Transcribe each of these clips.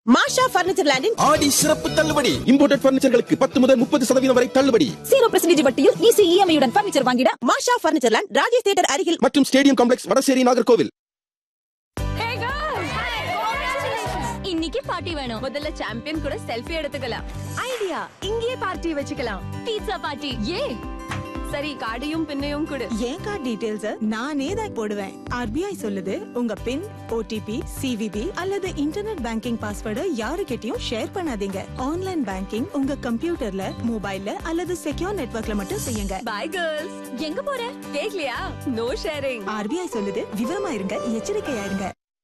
மாஷா furniture லேண்டின் ஆடி சிறப்பு தள்ளுபடி இம்போர்ட்டட் பர்னிச்சர்களுக்கு பத்து முதல் முப்பது சதவீதம் வரை தள்ளுபடி ஜீரோ பர்சன்டேஜ் வட்டியில் ஈஸி இஎம்ஐயுடன் பர்னிச்சர் வாங்கிட Masha furniture land Rajesh theatre அருகில் மற்றும் ஸ்டேடியம் காம்ப்ளெக்ஸ் வடசேரி நாகர்கோவில் இன்னைக்கு பார்ட்டி வேணும் முதல்ல சாம்பியன் கூட செல்ஃபி எடுத்துக்கலாம் ஐடியா இங்கேயே பார்ட்டி வச்சுக்கலாம் பீட்சா பார்ட்டி ஏ சரி கார்டையும் பின்னையும் கொடு என் கார்டு டீடைல்ஸ் நானே தான் போடுவேன் ஆர்பிஐ சொல்லுது உங்க பின் ஓடிபி சிவிபி அல்லது இன்டர்நெட் பேங்கிங் பாஸ்வேர்டு யாருக்கிட்டயும் ஷேர் பண்ணாதீங்க ஆன்லைன் பேங்கிங் உங்க கம்ப்யூட்டர்ல மொபைல்ல அல்லது செக்யூர் நெட்வொர்க்ல மட்டும் செய்யுங்க பை கேர்ள்ஸ் எங்க போற கேக்கலையா நோ ஷேரிங் ஆர்பிஐ சொல்லுது விவரமா இருங்க எச்சரிக்கையா இருங்க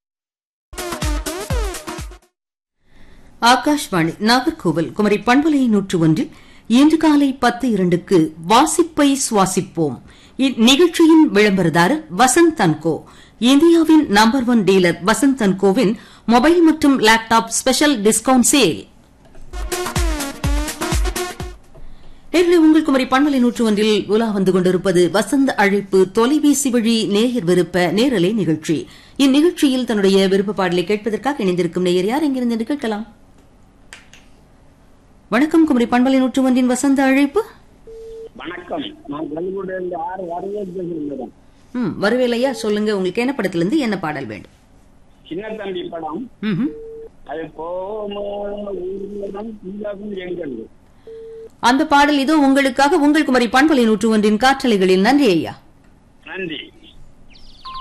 ஆகாஷ்வாணி நாகர்கோவில் குமரி பண்பலை நூற்று ஒன்றில் இன்று காலை பத்து இரண்டுக்கு வாசிப்பை சுவாசிப்போம் இந்நிகழ்ச்சியின் விளம்பரதாரர் வசந்த் தன்கோ இந்தியாவின் நம்பர் ஒன் டீலர் வசந்த் தன்கோவின் மொபைல் மற்றும் லேப்டாப் ஸ்பெஷல் டிஸ்கவுண்ட் சேல் நேரில் உங்கள் குமரி பண்பலை நூற்று ஒன்றில் உலா வந்து கொண்டிருப்பது வசந்த அழைப்பு தொலைபேசி வழி நேயர் விருப்ப நேரலை நிகழ்ச்சி இந்நிகழ்ச்சியில் தன்னுடைய விருப்ப பாடலை கேட்பதற்காக இணைந்திருக்கும் நேயர் யார் எங்கிருந்து என்று கேட்கலாம் வணக்கம் குமரி பண்பலை நூற்று ஒன்றின் வசந்த அழைப்பு வணக்கம் நான் கல்லுக்கூட இருந்து ஆறு வரவேற்பு பேசுறேன் மேடம் ம் வருவேலையா சொல்லுங்க உங்களுக்கு என்ன படத்திலிருந்து என்ன பாடல் வேண்டும் சின்ன தம்பி படம் ம்ஹும். அது போமோ ஊர்வலம் தீயாகும் எங்கள் அந்த பாடல் இதோ உங்களுக்காக உங்கள் குமரி பண்பலை நூற்று ஒன்றின் காற்றலைகளில் நன்றி ஐயா